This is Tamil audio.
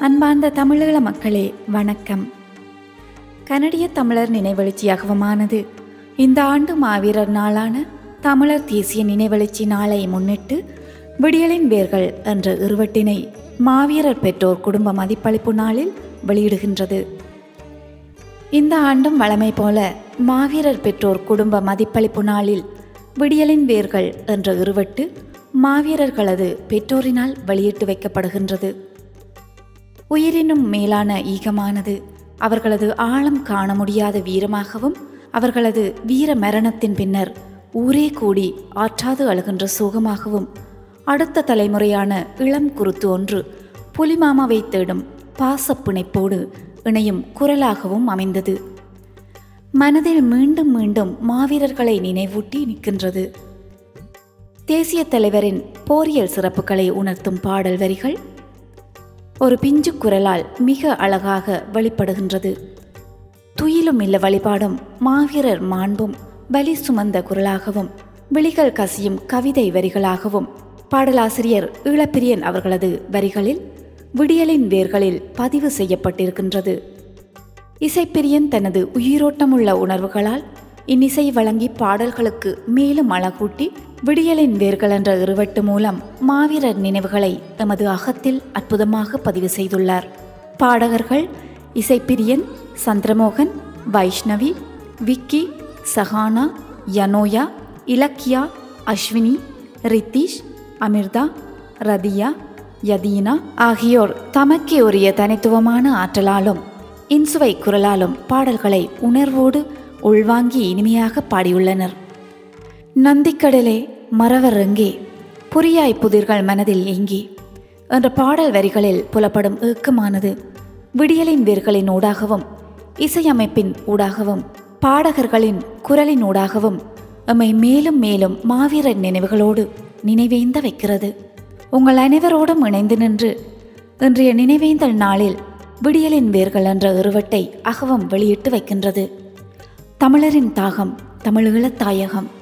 அன்பார்ந்த தமிழீழ மக்களே வணக்கம் கனடிய தமிழர் நினைவெழுச்சியாகவுமானது இந்த ஆண்டு மாவீரர் நாளான தமிழர் தேசிய நினைவெழுச்சி நாளை முன்னிட்டு விடியலின் வேர்கள் என்ற இருவட்டினை மாவீரர் பெற்றோர் குடும்ப மதிப்பளிப்பு நாளில் வெளியிடுகின்றது இந்த ஆண்டும் வழமை போல மாவீரர் பெற்றோர் குடும்ப மதிப்பளிப்பு நாளில் விடியலின் வேர்கள் என்ற இருவட்டு மாவீரர்களது பெற்றோரினால் வெளியிட்டு வைக்கப்படுகின்றது உயிரினும் மேலான ஈகமானது அவர்களது ஆழம் காண முடியாத வீரமாகவும் அவர்களது வீர மரணத்தின் பின்னர் ஊரே கூடி ஆற்றாது அழுகின்ற சோகமாகவும் அடுத்த தலைமுறையான இளம் குருத்து ஒன்று புலிமாமாவை தேடும் பாசப்பிணைப்போடு இணையும் குரலாகவும் அமைந்தது மனதில் மீண்டும் மீண்டும் மாவீரர்களை நினைவூட்டி நிற்கின்றது தேசிய தலைவரின் போரியல் சிறப்புகளை உணர்த்தும் பாடல் வரிகள் ஒரு பிஞ்சு குரலால் மிக அழகாக வெளிப்படுகின்றது துயிலும் இல்ல வழிபாடும் மாவீரர் மாண்பும் பலி சுமந்த குரலாகவும் விழிகள் கசியும் கவிதை வரிகளாகவும் பாடலாசிரியர் ஈழப்பிரியன் அவர்களது வரிகளில் விடியலின் வேர்களில் பதிவு செய்யப்பட்டிருக்கின்றது இசைப்பிரியன் தனது உயிரோட்டமுள்ள உணர்வுகளால் இன்னிசை வழங்கி பாடல்களுக்கு மேலும் அழகூட்டி விடியலின் வேர்கள் என்ற இருவட்டு மூலம் மாவீரர் நினைவுகளை எமது அகத்தில் அற்புதமாக பதிவு செய்துள்ளார் பாடகர்கள் இசைப்பிரியன் சந்திரமோகன் வைஷ்ணவி விக்கி சஹானா யனோயா இலக்கியா அஸ்வினி ரித்தீஷ் அமிர்தா ரதியா யதீனா ஆகியோர் தமக்கே உரிய தனித்துவமான ஆற்றலாலும் இன்சுவை குரலாலும் பாடல்களை உணர்வோடு உள்வாங்கி இனிமையாக பாடியுள்ளனர் நந்திக்கடலே மறவர் எங்கே புரியாய் புதிர்கள் மனதில் ஏங்கி என்ற பாடல் வரிகளில் புலப்படும் ஏக்கமானது விடியலின் வேர்களின் ஊடாகவும் இசையமைப்பின் ஊடாகவும் பாடகர்களின் குரலின் ஊடாகவும் எம்மை மேலும் மேலும் மாவீரர் நினைவுகளோடு நினைவேந்த வைக்கிறது உங்கள் அனைவரோடும் இணைந்து நின்று இன்றைய நினைவேந்தல் நாளில் விடியலின் வேர்கள் என்ற இருவட்டை அகவம் வெளியிட்டு வைக்கின்றது தமிழரின் தாகம் தமிழீழத் தாயகம்